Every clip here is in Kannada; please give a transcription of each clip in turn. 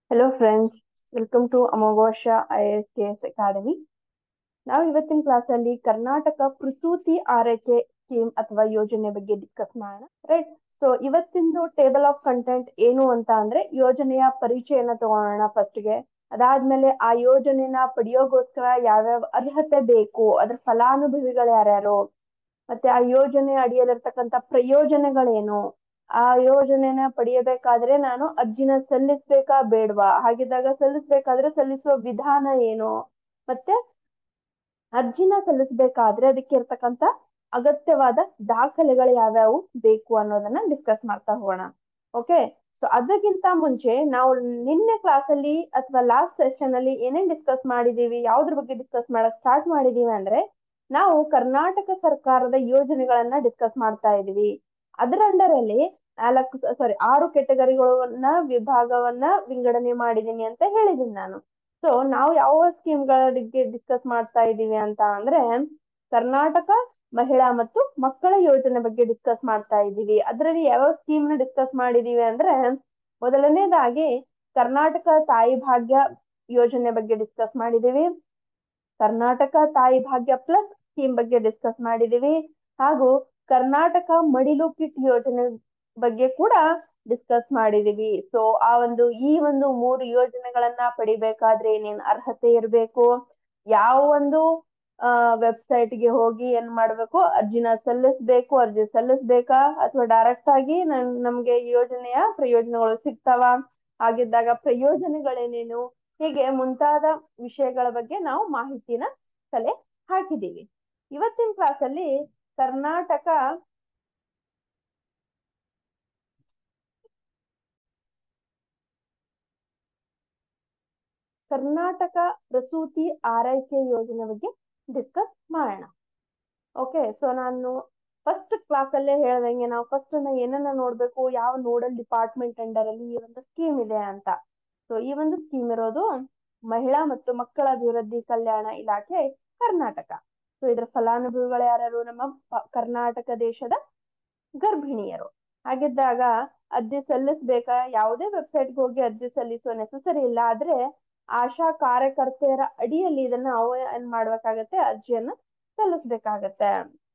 hello friends welcome to Amoghosha I S K S academy ನಾವು ಇವತ್ತಿನ ಕ್ಲಾಸ್ ಅಲ್ಲಿ ಕರ್ನಾಟಕ ಪ್ರಸೂತಿ ಆರೈಕೆ ಸ್ಕೀಮ್ ಅಥವಾ ಯೋಜನೆ ಬಗ್ಗೆ ಡಿಸ್ಕಸ್ ಮಾಡೋಣ ರೈಟ್ ಸೊ ಇವತ್ತಿಂದು ಟೇಬಲ್ ಆಫ್ ಕಂಟೆಂಟ್ ಏನು ಅಂತ ಅಂದ್ರೆ ಯೋಜನೆಯ ಪರಿಚಯನ ತಗೊಳ್ಳೋಣ ಫಸ್ಟ್ ಗೆ ಅದಾದ್ಮೇಲೆ ಆ ಯೋಜನೆನ ಪಡೆಯೋಗೋಸ್ಕರ ಯಾವ್ಯಾವ ಅರ್ಹತೆ ಬೇಕು ಅದ್ರ ಫಲಾನುಭವಿಗಳು ಯಾರ್ಯಾರು ಮತ್ತೆ ಆ ಯೋಜನೆ ಅಡಿಯಲ್ಲಿರ್ತಕ್ಕಂಥ ಪ್ರಯೋಜನಗಳೇನು ಆ ಯೋಜನೆನ ಪಡೆಯಬೇಕಾದ್ರೆ ನಾನು ಅರ್ಜಿನ ಸಲ್ಲಿಸ್ಬೇಕಾ ಬೇಡ್ವಾ ಹಾಗಿದ್ದಾಗ ಸಲ್ಲಿಸ್ಬೇಕಾದ್ರೆ ಸಲ್ಲಿಸುವ ವಿಧಾನ ಏನು ಮತ್ತೆ ಅರ್ಜಿನ ಸಲ್ಲಿಸ್ಬೇಕಾದ್ರೆ ಅದಕ್ಕೆ ಇರ್ತಕ್ಕಂಥ ಅಗತ್ಯವಾದ ದಾಖಲೆಗಳು ಯಾವ್ಯಾವು ಬೇಕು ಅನ್ನೋದನ್ನ ಡಿಸ್ಕಸ್ ಮಾಡ್ತಾ ಹೋಗೋಣ ಓಕೆ ಸೊ ಅದಕ್ಕಿಂತ ಮುಂಚೆ ನಾವು ನಿನ್ನೆ ಕ್ಲಾಸ್ ಅಲ್ಲಿ ಅಥವಾ ಲಾಸ್ಟ್ ಸೆಷನ್ ಅಲ್ಲಿ ಏನೇನ್ ಡಿಸ್ಕಸ್ ಮಾಡಿದೀವಿ ಯಾವ್ದ್ರ ಬಗ್ಗೆ ಡಿಸ್ಕಸ್ ಮಾಡಕ್ ಸ್ಟಾರ್ಟ್ ಮಾಡಿದೀವಿ ಅಂದ್ರೆ ನಾವು ಕರ್ನಾಟಕ ಸರ್ಕಾರದ ಯೋಜನೆಗಳನ್ನ ಡಿಸ್ಕಸ್ ಮಾಡ್ತಾ ಇದೀವಿ ಅದರ ಅಂಡರ್ ಅಲ್ಲಿ ನಾಲ್ಕು ಸಾರಿ ಆರು ಕೆಟಗರಿಗಳನ್ನ ವಿಭಾಗವನ್ನ ವಿಂಗಡಣೆ ಮಾಡಿದೀನಿ ಅಂತ ಹೇಳಿದೀನಿ ನಾನು ಸೊ ನಾವು ಯಾವ ಸ್ಕೀಮ್ಗಳ ಬಗ್ಗೆ ಡಿಸ್ಕಸ್ ಮಾಡ್ತಾ ಇದ್ದೀವಿ ಅಂತ ಅಂದ್ರೆ ಕರ್ನಾಟಕ ಮಹಿಳಾ ಮತ್ತು ಮಕ್ಕಳ ಯೋಜನೆ ಬಗ್ಗೆ ಡಿಸ್ಕಸ್ ಮಾಡ್ತಾ ಇದ್ದೀವಿ ಅದರಲ್ಲಿ ಯಾವ ಸ್ಕೀಮ್ ನ ಡಿಸ್ಕಸ್ ಮಾಡಿದೀವಿ ಅಂದ್ರೆ ಮೊದಲನೇದಾಗಿ ಕರ್ನಾಟಕ ತಾಯಿ ಭಾಗ್ಯ ಯೋಜನೆ ಬಗ್ಗೆ ಡಿಸ್ಕಸ್ ಮಾಡಿದೀವಿ ಕರ್ನಾಟಕ ತಾಯಿ ಭಾಗ್ಯ ಪ್ಲಸ್ ಸ್ಕೀಮ್ ಬಗ್ಗೆ ಡಿಸ್ಕಸ್ ಮಾಡಿದೀವಿ ಹಾಗೂ ಕರ್ನಾಟಕ ಮಡಿಲು ಕಿಟ್ ಯೋಜನೆ ಬಗ್ಗೆ ಕೂಡ ಡಿಸ್ಕಸ್ ಮಾಡಿದೀವಿ ಸೊ ಆ ಒಂದು ಈ ಒಂದು ಮೂರು ಯೋಜನೆಗಳನ್ನ ಪಡಿಬೇಕಾದ್ರೆ ಏನೇನ್ ಅರ್ಹತೆ ಇರಬೇಕು ಯಾವ ಒಂದು ಆ ವೆಬ್ಸೈಟ್ ಗೆ ಹೋಗಿ ಏನ್ ಮಾಡ್ಬೇಕು ಅರ್ಜಿನ ಸಲ್ಲಿಸ್ಬೇಕು ಅರ್ಜಿ ಸಲ್ಲಿಸ್ಬೇಕಾ ಅಥವಾ ಡೈರೆಕ್ಟ್ ಆಗಿ ನನ್ ನಮ್ಗೆ ಯೋಜನೆಯ ಪ್ರಯೋಜನಗಳು ಸಿಗ್ತಾವ ಹಾಗಿದ್ದಾಗ ಪ್ರಯೋಜನಗಳೇನೇನು ಹೀಗೆ ಮುಂತಾದ ವಿಷಯಗಳ ಬಗ್ಗೆ ನಾವು ಮಾಹಿತಿನ ಕಲೆ ಹಾಕಿದೀವಿ ಇವತ್ತಿನ ಕ್ಲಾಸ್ ಅಲ್ಲಿ ಕರ್ನಾಟಕ ಕರ್ನಾಟಕ ಪ್ರಸೂತಿ ಆರೈಕೆ ಯೋಜನೆ ಬಗ್ಗೆ ಡಿಸ್ಕಸ್ ಮಾಡೋಣ ಓಕೆ ಸೊ ನಾನು ಫಸ್ಟ್ ಕ್ಲಾಸ್ ಅಲ್ಲೇ ಹೇಳ್ದಂಗೆ ನಾವು ಫಸ್ಟ್ ಏನನ್ನ ನೋಡ್ಬೇಕು ಯಾವ ನೋಡಲ್ ಡಿಪಾರ್ಟ್ಮೆಂಟ್ ಅಂಡರ್ ಅಲ್ಲಿ ಈ ಒಂದು ಸ್ಕೀಮ್ ಇದೆ ಅಂತ ಸೊ ಈ ಒಂದು ಸ್ಕೀಮ್ ಇರೋದು ಮಹಿಳಾ ಮತ್ತು ಮಕ್ಕಳ ಅಭಿವೃದ್ಧಿ ಕಲ್ಯಾಣ ಇಲಾಖೆ ಕರ್ನಾಟಕ ಸೊ ಇದರ ಫಲಾನುಭವಿಗಳು ಯಾರ್ಯಾರು ನಮ್ಮ ಕರ್ನಾಟಕ ದೇಶದ ಗರ್ಭಿಣಿಯರು ಹಾಗಿದ್ದಾಗ ಅರ್ಜಿ ಸಲ್ಲಿಸ್ಬೇಕಾ ಯಾವುದೇ ವೆಬ್ಸೈಟ್ಗೆ ಹೋಗಿ ಅರ್ಜಿ ಸಲ್ಲಿಸುವ ನೆಸಸರಿ ಇಲ್ಲ ಆದ್ರೆ ಆಶಾ ಕಾರ್ಯಕರ್ತೆಯರ ಅಡಿಯಲ್ಲಿ ಇದನ್ನ ನಾವು ಏನ್ ಮಾಡ್ಬೇಕಾಗತ್ತೆ ಅರ್ಜಿಯನ್ನ ಸಲ್ಲಿಸ್ಬೇಕಾಗತ್ತೆ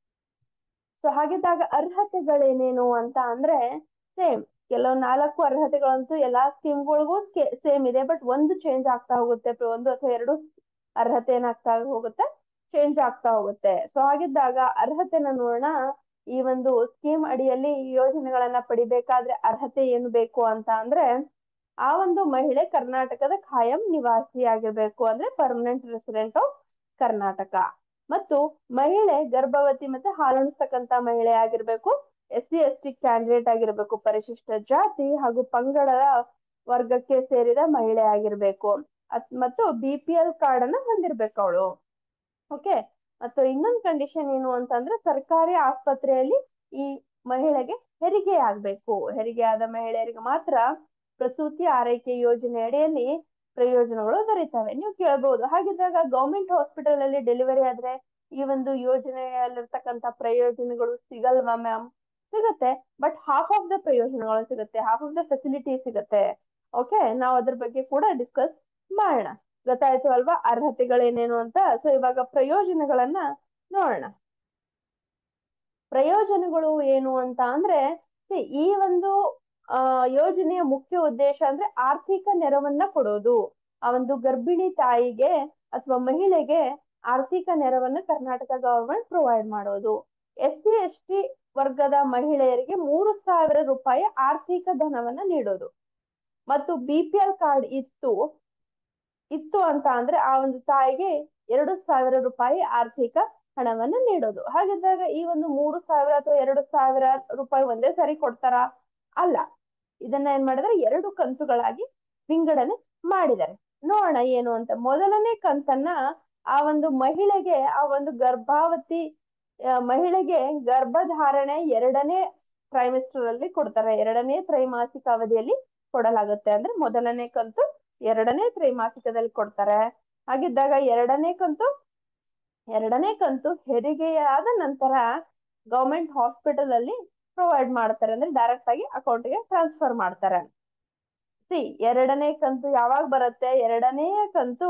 ಸೊ ಹಾಗಿದ್ದಾಗ ಅರ್ಹತೆಗಳೇನೇನು ಅಂತ ಅಂದ್ರೆ ಸೇಮ್ ಕೆಲವು ನಾಲ್ಕು ಅರ್ಹತೆಗಳಂತೂ ಎಲ್ಲಾ ಸ್ಕೀಮ್ಗಳಿಗೂ ಸೇಮ್ ಇದೆ ಬಟ್ ಒಂದು ಚೇಂಜ್ ಆಗ್ತಾ ಹೋಗುತ್ತೆ ಒಂದು ಅಥವಾ ಎರಡು ಅರ್ಹತೆ ಏನಾಗ್ತಾ ಹೋಗುತ್ತೆ ಚೇಂಜ್ ಆಗ್ತಾ ಹೋಗುತ್ತೆ ಸೊ ಹಾಗಿದ್ದಾಗ ಅರ್ಹತೆನ ನೋಡೋಣ ಈ ಒಂದು ಸ್ಕೀಮ್ ಅಡಿಯಲ್ಲಿ ಈ ಯೋಜನೆಗಳನ್ನ ಪಡಿಬೇಕಾದ್ರೆ ಅರ್ಹತೆ ಏನು ಬೇಕು ಅಂತ ಅಂದ್ರೆ ಆ ಒಂದು ಮಹಿಳೆ ಕರ್ನಾಟಕದ ಖಾಯಂ ನಿವಾಸಿ ಆಗಿರ್ಬೇಕು ಅಂದ್ರೆ ಪರ್ಮನೆಂಟ್ ರೆಸಿಡೆಂಟ್ ಆಫ್ ಕರ್ನಾಟಕ ಮತ್ತು ಮಹಿಳೆ ಗರ್ಭವತಿ ಮತ್ತೆ ಹಾಲುಣಿಸ್ತಕ್ಕಂತ ಮಹಿಳೆ ಆಗಿರ್ಬೇಕು S C S T candidate ಆಗಿರ್ಬೇಕು ಪರಿಶಿಷ್ಟ ಜಾತಿ ಹಾಗೂ ಪಂಗಡದ ವರ್ಗಕ್ಕೆ ಸೇರಿದ ಮಹಿಳೆ ಆಗಿರ್ಬೇಕು ಮತ್ತು ಬಿ ಪಿ ಎಲ್ ಕಾರ್ಡ್ ಅನ್ನ ಹೊಂದಿರ್ಬೇಕು ಅವಳು ಓಕೆ ಮತ್ತು ಇನ್ನೊಂದು ಕಂಡೀಷನ್ ಏನು ಅಂತಂದ್ರೆ ಸರ್ಕಾರಿ ಆಸ್ಪತ್ರೆಯಲ್ಲಿ ಈ ಮಹಿಳೆಗೆ ಹೆರಿಗೆ ಆಗ್ಬೇಕು ಹೆರಿಗೆ ಆದ ಮಹಿಳೆಯರಿಗೆ ಮಾತ್ರ ಪ್ರಸೂತಿ ಆರೈಕೆ ಯೋಜನೆ ಅಡಿಯಲ್ಲಿ ಪ್ರಯೋಜನಗಳು ದೊರೀತವೆ ನೀವು ಕೇಳಬಹುದು ಹಾಗಿದ್ದಾಗ ಗೌರ್ಮೆಂಟ್ ಹಾಸ್ಪಿಟಲ್ ಅಲ್ಲಿ ಡೆಲಿವರಿ ಆದ್ರೆ ಈ ಒಂದು ಯೋಜನೆಯಲ್ಲಿರ್ತಕ್ಕಂಥ ಪ್ರಯೋಜನಗಳು ಸಿಗಲ್ವಾ ಮ್ಯಾಮ್ ಸಿಗುತ್ತೆ ಬಟ್ ಹಾಫ್ ಆಫ್ ದ ಪ್ರಯೋಜನಗಳು ಸಿಗುತ್ತೆ ಹಾಫ್ ಆಫ್ ದ ಫೆಸಿಲಿಟಿ ಸಿಗುತ್ತೆ ಓಕೆ ನಾವು ಅದ್ರ ಬಗ್ಗೆ ಕೂಡ ಡಿಸ್ಕಸ್ ಮಾಡೋಣ ಗೊತ್ತಾಯ್ತು ಅಲ್ವಾ ಅರ್ಹತೆಗಳೇನೇನು ಅಂತ ಸೊ ಇವಾಗ ಪ್ರಯೋಜನಗಳನ್ನ ನೋಡೋಣ ಪ್ರಯೋಜನಗಳು ಏನು ಅಂತ ಅಂದ್ರೆ ಈ ಒಂದು ಆ ಯೋಜನೆಯ ಮುಖ್ಯ ಉದ್ದೇಶ ಅಂದ್ರೆ ಆರ್ಥಿಕ ನೆರವನ್ನ ಕೊಡೋದು ಆ ಒಂದು ಗರ್ಭಿಣಿ ತಾಯಿಗೆ ಅಥವಾ ಮಹಿಳೆಗೆ ಆರ್ಥಿಕ ನೆರವನ್ನ ಕರ್ನಾಟಕ ಗವರ್ಮೆಂಟ್ ಪ್ರೊವೈಡ್ ಮಾಡೋದು ಎಸ್ ಸಿ ಎಸ್ ಟಿ ವರ್ಗದ ಮಹಿಳೆಯರಿಗೆ ಮೂರು ಸಾವಿರ ರೂಪಾಯಿ ಆರ್ಥಿಕ ಧನವನ್ನ ನೀಡೋದು ಮತ್ತು ಬಿ ಪಿ ಎಲ್ ಕಾರ್ಡ್ ಇತ್ತು ಇತ್ತು ಅಂತ ಅಂದ್ರೆ ಆ ಒಂದು ತಾಯಿಗೆ ಎರಡು ಸಾವಿರ ರೂಪಾಯಿ ಆರ್ಥಿಕ ಹಣವನ್ನ ನೀಡೋದು ಹಾಗಿದ್ದಾಗ ಈ ಒಂದು ಮೂರು ಸಾವಿರ ಅಥವಾ ಎರಡು ಸಾವಿರ ರೂಪಾಯಿ ಒಂದೇ ಸಾರಿ ಕೊಡ್ತಾರ ಅಲ್ಲ ಇದನ್ನ ಏನ್ ಮಾಡಿದ್ರೆ ಎರಡು ಕಂತುಗಳಾಗಿ ವಿಂಗಡಣೆ ಮಾಡಿದ್ದಾರೆ ನೋಡೋಣ ಏನು ಅಂತ ಮೊದಲನೇ ಕಂತನ್ನ ಆ ಒಂದು ಮಹಿಳೆಗೆ ಆ ಒಂದು ಗರ್ಭಾವತಿ ಮಹಿಳೆಗೆ ಗರ್ಭಧಾರಣೆ ಎರಡನೇ ಟ್ರೈಮಿಸ್ಟರ್ ಅಲ್ಲಿ ಕೊಡ್ತಾರೆ ಎರಡನೇ ತ್ರೈಮಾಸಿಕ ಅವಧಿಯಲ್ಲಿ ಕೊಡಲಾಗುತ್ತೆ ಅಂದ್ರೆ ಮೊದಲನೇ ಕಂತು ಎರಡನೇ ತ್ರೈಮಾಸಿಕದಲ್ಲಿ ಕೊಡ್ತಾರೆ ಹಾಗಿದ್ದಾಗ ಎರಡನೇ ಕಂತು ಎರಡನೇ ಕಂತು ಹೆರಿಗೆಯಾದ ನಂತರ ಗವರ್ಮೆಂಟ್ ಹಾಸ್ಪಿಟಲ್ ಅಲ್ಲಿ ಪ್ರೊವೈಡ್ ಮಾಡ್ತಾರೆ ಅಂದ್ರೆ ಡೈರೆಕ್ಟ್ ಆಗಿ ಅಕೌಂಟ್ಗೆ ಟ್ರಾನ್ಸ್ಫರ್ ಮಾಡ್ತಾರೆ ಸಿ ಎರಡನೇ ಕಂತು ಯಾವಾಗ ಬರುತ್ತೆ ಎರಡನೇ ಕಂತು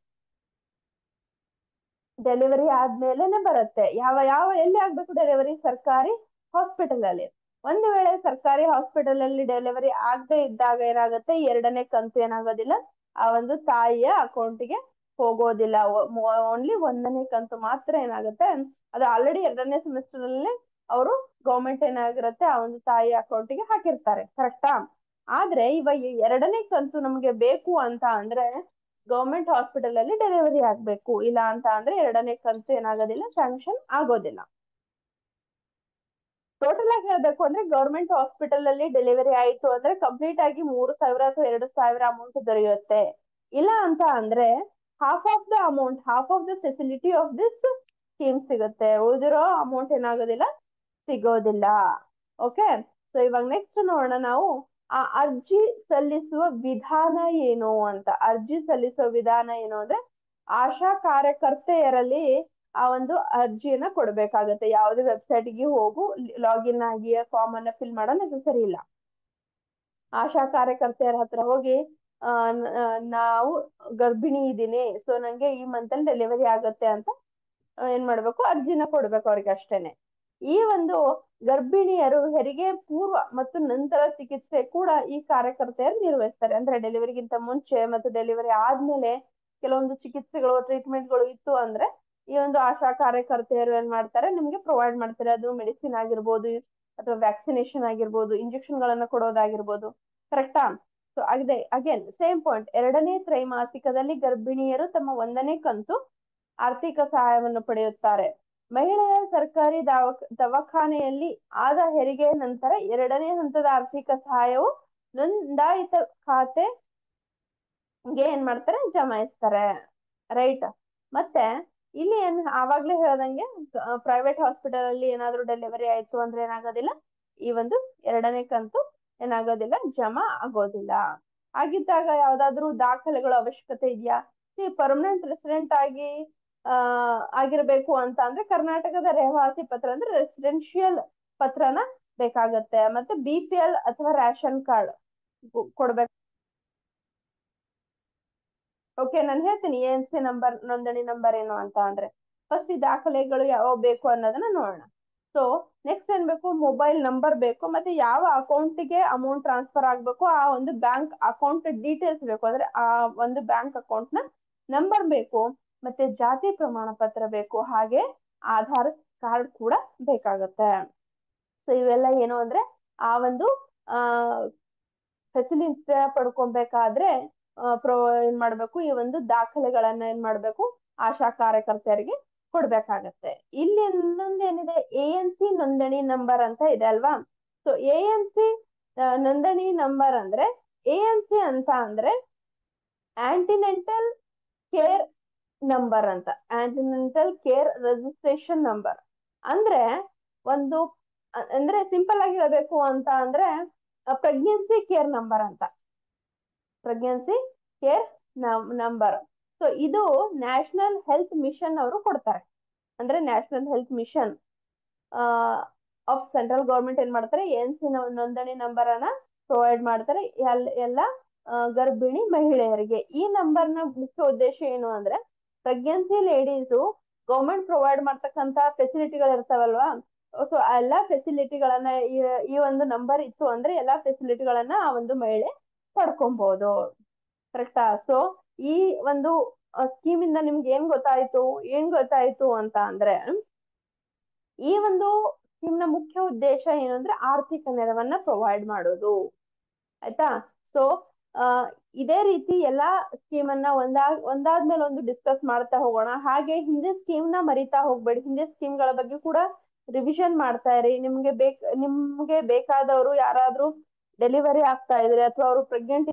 ಡೆಲಿವರಿ ಆದ್ಮೇಲೆನೆ ಬರುತ್ತೆ ಯಾವ ಯಾವ ಎಲ್ಲಿ ಆಗ್ಬೇಕು ಡೆಲಿವರಿ ಸರ್ಕಾರಿ ಹಾಸ್ಪಿಟಲ್ ಅಲ್ಲಿ ಒಂದು ವೇಳೆ ಸರ್ಕಾರಿ ಹಾಸ್ಪಿಟಲ್ ಅಲ್ಲಿ ಡೆಲಿವರಿ ಆಗದೆ ಇದ್ದಾಗ ಏನಾಗುತ್ತೆ ಎರಡನೇ ಕಂತು ಏನಾಗೋದಿಲ್ಲ ಆ ಒಂದು ತಾಯಿಯ ಅಕೌಂಟಿಗೆ ಹೋಗೋದಿಲ್ಲ ಓನ್ಲಿ ಒಂದನೇ ಕಂತು ಮಾತ್ರ ಏನಾಗುತ್ತೆ ಅದು ಆಲ್ರೆಡಿ ಎರಡನೇ ಸೆಮಿಸ್ಟರ್ ಅಲ್ಲಿ ಅವರು ಗೌರ್ಮೆಂಟ್ ಏನಾಗಿರುತ್ತೆ ಆ ಒಂದು ತಾಯಿ ಅಕೌಂಟಿಗೆ ಹಾಕಿರ್ತಾರೆ ಕರೆಕ್ಟಾ ಆದ್ರೆ ಇವಾಗ ಎರಡನೇ ಕಂತು ನಮ್ಗೆ ಬೇಕು ಅಂತ ಅಂದ್ರೆ ಗೌರ್ಮೆಂಟ್ ಹಾಸ್ಪಿಟಲ್ ಅಲ್ಲಿ ಡೆಲಿವರಿ ಆಗ್ಬೇಕು ಇಲ್ಲ ಅಂತ ಅಂದ್ರೆ ಎರಡನೇ ಕಂತು ಏನಾಗೋದಿಲ್ಲ ಸ್ಯಾಂಕ್ಷನ್ ಆಗೋದಿಲ್ಲ ಟೋಟಲ್ ಆಗಿ ಹೇಳ್ಬೇಕು ಅಂದ್ರೆ ಗೌರ್ಮೆಂಟ್ ಹಾಸ್ಪಿಟಲ್ ಅಲ್ಲಿ ಡೆಲಿವರಿ ಆಯ್ತು ಅಂದ್ರೆ ಕಂಪ್ಲೀಟ್ ಆಗಿ ಮೂರು ಸಾವಿರ ಅಥವಾ ಎರಡು ಸಾವಿರ ಅಮೌಂಟ್ ದೊರೆಯುತ್ತೆ ಇಲ್ಲ ಅಂತ ಅಂದ್ರೆ half of the amount half of the facility of this scheme ಸಿಗುತ್ತೆ ಉಳಿದಿರೋ ಅಮೌಂಟ್ ಏನಾಗೋದಿಲ್ಲ ಸಿಗೋದಿಲ್ಲ ಓಕೆ ಸೊ ಇವಾಗ ನೆಕ್ಸ್ಟ್ ನೋಡೋಣ ನಾವು ಆ ಅರ್ಜಿ ಸಲ್ಲಿಸುವ ವಿಧಾನ ಏನು ಅಂತ ಅರ್ಜಿ ಸಲ್ಲಿಸುವ ವಿಧಾನ ಏನು ಅಂದ್ರೆ ಆಶಾ ಕಾರ್ಯಕರ್ತೆಯರಲ್ಲಿ ಆ ಒಂದು ಅರ್ಜಿಯನ್ನ ಕೊಡ್ಬೇಕಾಗತ್ತೆ ಯಾವುದೇ ವೆಬ್ಸೈಟ್ ಗೆ ಹೋಗು ಲಾಗಿನ್ ಆಗಿ ಫಾರ್ಮ್ ಅನ್ನ ಫಿಲ್ ಮಾಡೋ ನೆಸಸರಿ ಇಲ್ಲ ಆಶಾ ಕಾರ್ಯಕರ್ತೆಯರ ಹತ್ರ ಹೋಗಿ ಆ ನಾವು ಗರ್ಭಿಣಿ ಇದ್ದೀನಿ ಸೊ ನಂಗೆ ಈ ಮಂತ್ ಅಲ್ಲಿ ಡೆಲಿವರಿ ಆಗತ್ತೆ ಅಂತ ಏನ್ ಮಾಡ್ಬೇಕು ಅರ್ಜಿನ ಕೊಡ್ಬೇಕು ಅವ್ರಿಗೆ ಅಷ್ಟೇನೆ ಈ ಒಂದು ಗರ್ಭಿಣಿಯರು ಹೆರಿಗೆ ಪೂರ್ವ ಮತ್ತು ನಂತರ ಚಿಕಿತ್ಸೆ ಕೂಡ ಈ ಕಾರ್ಯಕರ್ತೆಯರು ನಿರ್ವಹಿಸ್ತಾರೆ ಅಂದ್ರೆ ಡೆಲಿವರಿಗಿಂತ ಮುಂಚೆ ಮತ್ತು ಡೆಲಿವರಿ ಆದ್ಮೇಲೆ ಕೆಲವೊಂದು ಚಿಕಿತ್ಸೆಗಳು ಟ್ರೀಟ್ಮೆಂಟ್ಗಳು ಇತ್ತು ಅಂದ್ರೆ ಈ ಒಂದು ಆಶಾ ಕಾರ್ಯಕರ್ತೆಯರು ಏನ್ ಮಾಡ್ತಾರೆ ನಿಮ್ಗೆ ಪ್ರೊವೈಡ್ ಮಾಡ್ತಾರೆ ಅದು ಮೆಡಿಸಿನ್ ಆಗಿರ್ಬೋದು ಅಥವಾ ವ್ಯಾಕ್ಸಿನೇಷನ್ ಆಗಿರ್ಬೋದು ಇಂಜೆಕ್ಷನ್ ಗಳನ್ನ ಕೊಡೋದಾಗಿರ್ಬೋದು ಕರೆಕ್ಟಾ ಸೊ ಅದೇ ಅಗೇನ್ ಸೇಮ್ ಪಾಯಿಂಟ್ ಎರಡನೇ ತ್ರೈಮಾಸಿಕದಲ್ಲಿ ಗರ್ಭಿಣಿಯರು ತಮ್ಮ ಒಂದನೇ ಕಂತು ಆರ್ಥಿಕ ಸಹಾಯವನ್ನು ಪಡೆಯುತ್ತಾರೆ ಮಹಿಳೆಯ ಸರ್ಕಾರಿ ದವ ದವಾಖಾನೆಯಲ್ಲಿ ಆದ ಹೆರಿಗೆ ನಂತರ ಎರಡನೇ ಹಂತದ ಆರ್ಥಿಕ ಸಹಾಯವು ನೋಂದಾಯಿತ ಖಾತೆಗೆ ಏನ್ ಮಾಡ್ತಾರೆ ಜಮಾಯಿಸ್ತಾರೆ ರೈಟ್ ಮತ್ತೆ ಇಲ್ಲಿ ಏನ್ ಆವಾಗ್ಲೇ ಹೇಳ್ದಂಗೆ ಪ್ರೈವೇಟ್ ಹಾಸ್ಪಿಟಲ್ ಅಲ್ಲಿ ಏನಾದ್ರು ಡೆಲಿವರಿ ಆಯ್ತು ಅಂದ್ರೆ ಏನಾಗೋದಿಲ್ಲ ಈ ಒಂದು ಎರಡನೇ ಕಂತು ಏನಾಗೋದಿಲ್ಲ ಜಮಾ ಆಗೋದಿಲ್ಲ ಆಗಿದ್ದಾಗ ಯಾವ್ದಾದ್ರು ದಾಖಲೆಗಳ ಅವಶ್ಯಕತೆ ಇದೆಯಾ ಪರ್ಮನೆಂಟ್ ರೆಸಿಡೆಂಟ್ ಆಗಿ ಆ ಆಗಿರ್ಬೇಕು ಅಂತ ಅಂದ್ರೆ ಕರ್ನಾಟಕದ ರೆವಾಸಿ ಪತ್ರ ಅಂದ್ರೆ ರೆಸಿಡೆನ್ಶಿಯಲ್ ಪತ್ರನ ಬೇಕಾಗತ್ತೆ ಮತ್ತೆ ಬಿ ಪಿ ಎಲ್ ಅಥವಾ ರೇಷನ್ ಕಾರ್ಡ್ ಕೊಡ್ಬೇಕು ಓಕೆ ನಾನು ಹೇಳ್ತೀನಿ ಎನ್ ಸಿ ನಂಬರ್ ನೋಂದಣಿ ನಂಬರ್ ಏನು ಅಂತ ಅಂದ್ರೆ ಫಸ್ಟ್ ಈ ದಾಖಲೆಗಳು ಯಾವ ಬೇಕು ಅನ್ನೋದನ್ನ ನೋಡೋಣ ಸೊ ನೆಕ್ಸ್ಟ್ ಏನ್ ಬೇಕು ಮೊಬೈಲ್ ನಂಬರ್ ಬೇಕು ಮತ್ತೆ ಯಾವ ಅಕೌಂಟಿಗೆ ಅಮೌಂಟ್ ಟ್ರಾನ್ಸ್ಫರ್ ಆಗ್ಬೇಕು ಆ ಒಂದು ಬ್ಯಾಂಕ್ ಅಕೌಂಟ್ ಡೀಟೇಲ್ಸ್ ಬೇಕು ಅಂದ್ರೆ ಆ ಒಂದು ಬ್ಯಾಂಕ್ ಅಕೌಂಟ್ ನ ನಂಬರ್ ಬೇಕು ಮತ್ತೆ ಜಾತಿ ಪ್ರಮಾಣ ಪತ್ರ ಬೇಕು ಹಾಗೆ ಆಧಾರ್ ಕಾರ್ಡ್ ಕೂಡ ಬೇಕಾಗತ್ತೆ ಸೊ ಇವೆಲ್ಲ ಏನು ಅಂದ್ರೆ ಆ ಒಂದು ಆ ಫೆಸಿಲಿಟಿ ಪಡ್ಕೊಬೇಕಾದ್ರೆ ಪ್ರೊ ಏನ್ ಮಾಡ್ಬೇಕು ಈ ಒಂದು ದಾಖಲೆಗಳನ್ನ ಏನ್ ಮಾಡ್ಬೇಕು ಆಶಾ ಕಾರ್ಯಕರ್ತೆಯರಿಗೆ ಕೊಡ್ಬೇಕಾಗತ್ತೆ ಇಲ್ಲಿ ಇನ್ನೊಂದು ಏನಿದೆ ಎ ಎನ್ ಸಿ ನೋಂದಣಿ ನಂಬರ್ ಅಂತ ಇದೆ ಅಲ್ವಾ ಸೊ ಎ ಎನ್ ಸಿ ನೋಂದಣಿ ನಂಬರ್ ಅಂದ್ರೆ ಎ ಎನ್ ಸಿ ಅಂತ ಅಂದ್ರೆ ಆಂಟಿನೆಂಟಲ್ ಕೇರ್ ನಂಬರ್ ಅಂತ ಆಂಟಿನೆಂಟಲ್ ಕೇರ್ ರಿಜಿಸ್ಟ್ರೇಷನ್ ನಂಬರ್ ಅಂದ್ರೆ ಒಂದು ಅಂದ್ರೆ ಸಿಂಪಲ್ ಆಗಿ ಹೇಳ್ಬೇಕು ಅಂತ ಅಂದ್ರೆ ಪ್ರೆಗ್ನೆನ್ಸಿ ಕೇರ್ ನಂಬರ್ ಅಂತ ಪ್ರೆಗ್ನೆನ್ಸಿ ಕೇರ್ ನಂಬರ್ ಸೊ ಇದು ನ್ಯಾಷನಲ್ ಹೆಲ್ತ್ ಮಿಷನ್ ಅವರು ಕೊಡ್ತಾರೆ ಅಂದ್ರೆ national health mission of central government ಏನ್ ಮಾಡ್ತಾರೆ ಎನ್ ಸಿ ನೋಂದಣಿ ನಂಬರ್ ಅನ್ನ ಪ್ರೊವೈಡ್ ಮಾಡ್ತಾರೆ ಎಲ್ಲ ಗರ್ಭಿಣಿ ಮಹಿಳೆಯರಿಗೆ ಈ ನಂಬರ್ ನ ಮುಖ್ಯ ಉದ್ದೇಶ ಏನು ಅಂದ್ರೆ ಪ್ರೆಗ್ನೆನ್ಸಿ ಲೇಡೀಸು ಗೌರ್ಮೆಂಟ್ ಪ್ರೊವೈಡ್ ಮಾಡ್ತಕ್ಕಂತ ಫೆಸಿಲಿಟಿಗಳು ಇರ್ತಾವಲ್ವಾ ಸೊ ಎಲ್ಲಾ ಫೆಸಿಲಿಟಿಗಳನ್ನ ಈ ಒಂದು ನಂಬರ್ ಇತ್ತು ಅಂದ್ರೆ ಎಲ್ಲಾ ಫೆಸಿಲಿಟಿಗಳನ್ನ ಆ ಒಂದು ಮಹಿಳೆ ಪಡ್ಕೊಬಹುದು ಕರೆಕ್ಟಾ ಸೊ ಈ ಒಂದು ಸ್ಕೀಮ್ ಇಂದ ನಿಮ್ಗೆ ಏನ್ ಗೊತ್ತಾಯ್ತು ಏನ್ ಗೊತ್ತಾಯ್ತು ಅಂತ ಅಂದ್ರೆ ಈ ಒಂದು ಸ್ಕೀಮ್ ನ ಮುಖ್ಯ ಉದ್ದೇಶ ಏನು ಅಂದ್ರೆ ಆರ್ಥಿಕ ನೆರವನ್ನ ಪ್ರೊವೈಡ್ ಮಾಡೋದು ಆಯ್ತಾ ಸೊ ಇದೇ ರೀತಿ ಎಲ್ಲಾ ಸ್ಕೀಮ್ ಅನ್ನ ಒಂದಾಗ್ ಒಂದಾದ್ಮೇಲೆ ಒಂದು ಡಿಸ್ಕಸ್ ಮಾಡ್ತಾ ಹೋಗೋಣ ಹಾಗೆ ಹಿಂದೆ ಸ್ಕೀಮ್ ನ ಮರಿತಾ ಹೋಗ್ಬೇಡಿ ಹಿಂದೆ ಸ್ಕೀಮ್ ಗಳ ಬಗ್ಗೆ ಕೂಡ ರಿವಿಷನ್ ಮಾಡ್ತಾ ಇರಿ ನಿಮ್ಗೆ ಬೇಕ್ ನಿಮ್ಗೆ ಬೇಕಾದವರು ಯಾರಾದ್ರೂ ಡೆಲಿವರಿ ಆಗ್ತಾ ಇದ್ರೆ ಅಥವಾ ಅವರು ಪ್ರೆಗ್ನೆಂಟ್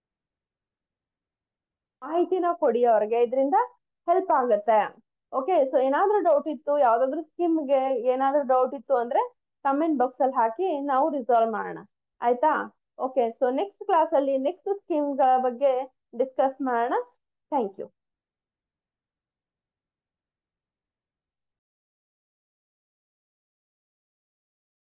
ಮಾಹಿತಿನ ಕೊಡಿ ಅವ್ರಿಗೆ ಇದರಿಂದ ಹೆಲ್ಪ್ ಆಗುತ್ತೆ ಓಕೆ ಸೊ ಏನಾದ್ರೂ ಡೌಟ್ ಇತ್ತು ಯಾವ್ದಾದ್ರು ಸ್ಕೀಮ್ಗೆ ಏನಾದ್ರೂ ಡೌಟ್ ಇತ್ತು ಅಂದ್ರೆ ಕಮೆಂಟ್ ಬಾಕ್ಸ್ ಅಲ್ಲಿ ಹಾಕಿ ನಾವು ರಿಸಾಲ್ವ್ ಮಾಡೋಣ ಆಯ್ತಾ ಓಕೆ ಸೊ ನೆಕ್ಸ್ಟ್ ಕ್ಲಾಸ್ ಅಲ್ಲಿ ನೆಕ್ಸ್ಟ್ ಸ್ಕೀಮ್ ಗಳ ಬಗ್ಗೆ ಡಿಸ್ಕಸ್ ಮಾಡೋಣ ಥ್ಯಾಂಕ್ ಯು